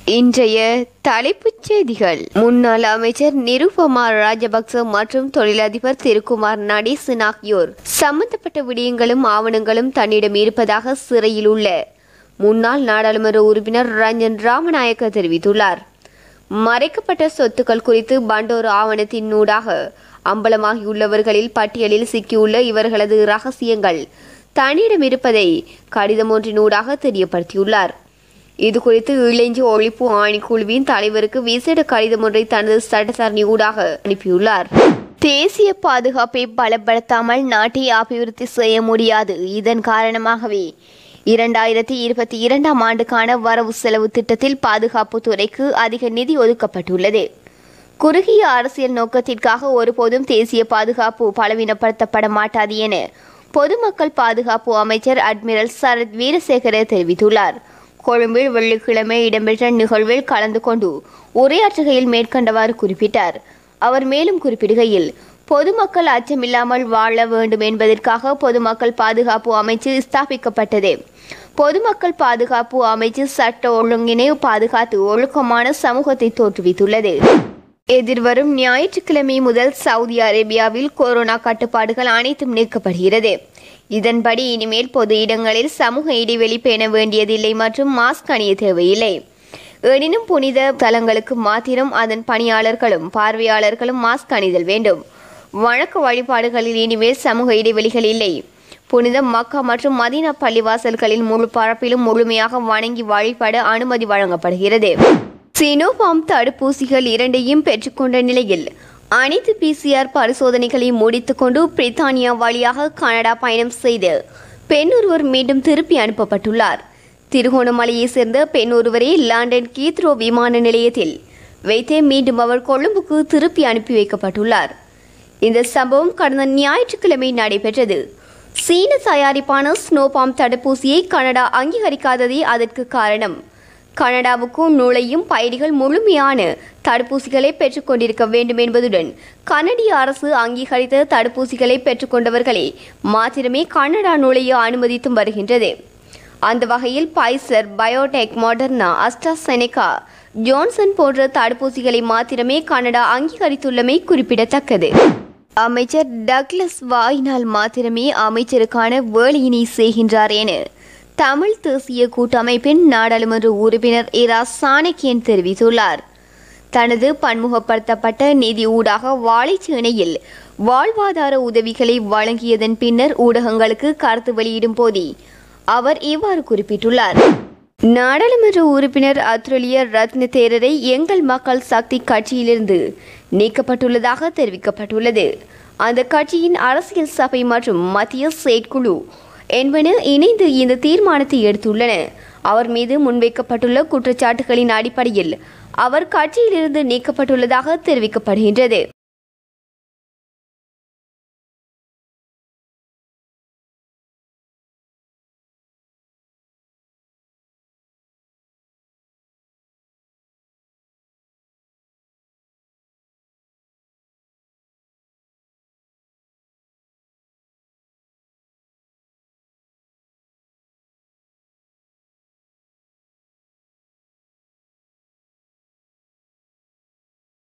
இன்றைய தலைப்புச் செய்திகள் முன்னாள் அமைச்சர் நிருபமா ராஜபக்ச மற்றும் தொழிலதிபர் திருக்குமார் நடேசன் ஆகியோர் சம்பந்தப்பட்ட விடயங்களும் ஆவணங்களும் தன்னிடம் இருப்பதாக சிறையில் உள்ள முன்னாள் நாடாளுமன்ற உறுப்பினர் ரஞ்சன் ராமநாயக்க தெரிவித்துள்ளார் மறைக்கப்பட்ட சொத்துக்கள் குறித்து பண்டோர் ஆவணத்தின் ஊடாக அம்பலமாகியுள்ளவர்களில் பட்டியலில் சிக்கியுள்ள இவர்களது ரகசியங்கள் தன்னிடம் இருப்பதை கடிதம் ஒன்றினூடாக தெரியப்படுத்தியுள்ளார் இது குறித்து இளைஞர் ஒழிப்பு ஆணைக்குழுவின் தலைவருக்கு விசேட கடிதம் ஒன்றை தனது சட்டத்தரணி ஊடாக அனுப்பியுள்ளார் தேசிய பாதுகாப்பை பலப்படுத்தாமல் நாட்டை அபிவிருத்தி செய்ய முடியாது இதன் காரணமாகவே இரண்டாயிரத்தி இருபத்தி இரண்டாம் ஆண்டுக்கான வரவு செலவு திட்டத்தில் பாதுகாப்பு துறைக்கு அதிக நிதி ஒதுக்கப்பட்டுள்ளது குறுகிய அரசியல் நோக்கத்திற்காக ஒருபோதும் தேசிய பாதுகாப்பு பலவீனப்படுத்தப்பட மாட்டாது என பொதுமக்கள் பாதுகாப்பு அமைச்சர் அட்மிரல் சரத் வீரசேகர தெரிவித்துள்ளார் கொழும்பில் வெள்ளிக்கிழமை இடம்பெற்ற நிகழ்வில் கலந்து கொண்டு உரையாற்றுகையில் மேற்கண்டவாறு குறிப்பிட்டார் அவர் மேலும் குறிப்பிடுகையில் பொதுமக்கள் அச்சமில்லாமல் வாழ வேண்டும் என்பதற்காக பொதுமக்கள் பாதுகாப்பு அமைச்சு ஸ்தாபிக்கப்பட்டது பொதுமக்கள் பாதுகாப்பு அமைச்சு சட்ட ஒழுங்கினை பாதுகாத்து ஒழுக்கமான சமூகத்தை தோற்றுவித்துள்ளது எதிர்வரும் ஞாயிற்றுக்கிழமை முதல் சவுதி அரேபியாவில் கொரோனா கட்டுப்பாடுகள் அனைத்தும் நீக்கப்படுகிறது இதன்படி இனிமேல் பொது இடங்களில் சமூக இடைவெளி பேண வேண்டியதில்லை மற்றும் மாஸ்க் அணிய தேவையில்லை எனினும் புனித தலங்களுக்கு மாத்திரம் அதன் பணியாளர்களும் பார்வையாளர்களும் மாஸ்க் அணிதல் வேண்டும் வழக்க வழிபாடுகளில் இனிமேல் சமூக இடைவெளிகள் இல்லை புனித மக்கா மற்றும் மதீனா பள்ளிவாசல்களில் முழு பரப்பிலும் முழுமையாக வணங்கி வழிபட அனுமதி வழங்கப்படுகிறது சினோபாம் தடுப்பூசிகள் இரண்டையும் பெற்றுக்கொண்ட நிலையில் அனைத்து பிசிஆர் பரிசோதனைகளை முடித்துக்கொண்டு பிரித்தானியா வழியாக கனடா பயணம் செய்து பெண் ஒருவர் மீண்டும் திருப்பி அனுப்பப்பட்டுள்ளார் திருகோணமலையைச் சேர்ந்த பெண் ஒருவரை லண்டன் கீத்ரோ விமான நிலையத்தில் வைத்தே மீண்டும் அவர் கொழும்புக்கு திருப்பி அனுப்பி வைக்கப்பட்டுள்ளார் இந்த சம்பவம் கடந்த ஞாயிற்றுக்கிழமை நடைபெற்றது சீன தயாரிப்பான ஸ்னோபாம் தடுப்பூசியை கனடா அங்கீகரிக்காததே அதற்கு காரணம் கனடாவுக்கும் நுழையும் பயணிகள் முழுமையான தடுப்பூசிகளை பெற்றுக்கொண்டிருக்க வேண்டும் என்பதுடன் கனடிய அரசு அங்கீகரித்த தடுப்பூசிகளை பெற்றுக்கொண்டவர்களை மாத்திரமே கனடா நுழைய அனுமதித்தும் வருகின்றது அந்த வகையில் Pfizer biotech Moderna AstraZeneca Johnson போன்ற தடுப்பூசிகளை மாத்திரமே கனடா அங்கீகரித்துள்ளமை குறிப்பிடத்தக்கது அமைச்சர் டக்ளஸ் வாயினால் மாத்திரமே அமைச்சருக்கான வேலையினை செய்கின்றார் என தமிழ் தேசிய கூட்டமைப்பின் நாடாளுமன்ற உறுப்பினர் இரா சாணக்கியன் தெரிவித்துள்ளார் தனது பன்முகப்படுத்தப்பட்ட நிதி ஊடாக வாழைச்சேனையில் வாழ்வாதார உதவிகளை வழங்கியதன் பின்னர் ஊடகங்களுக்கு கருத்து வெளியிடும் போதே அவர் இவ்வாறு குறிப்பிட்டுள்ளார் நாடாளுமன்ற உறுப்பினர் அத்ரலிய ரத்ன தேரரை எங்கள் மக்கள் சக்தி கட்சியிலிருந்து நீக்கப்பட்டுள்ளதாக தெரிவிக்கப்பட்டுள்ளது அந்த கட்சியின் அரசியல் சபை மற்றும் மத்திய செயற்குழு என்பன இணைந்து இந்த தீர்மானத்தை எடுத்துள்ளன அவர் மீது முன்வைக்கப்பட்டுள்ள குற்றச்சாட்டுகளின் அடிப்படையில் அவர் கட்சியிலிருந்து நீக்கப்பட்டுள்ளதாக தெரிவிக்கப்படுகின்றது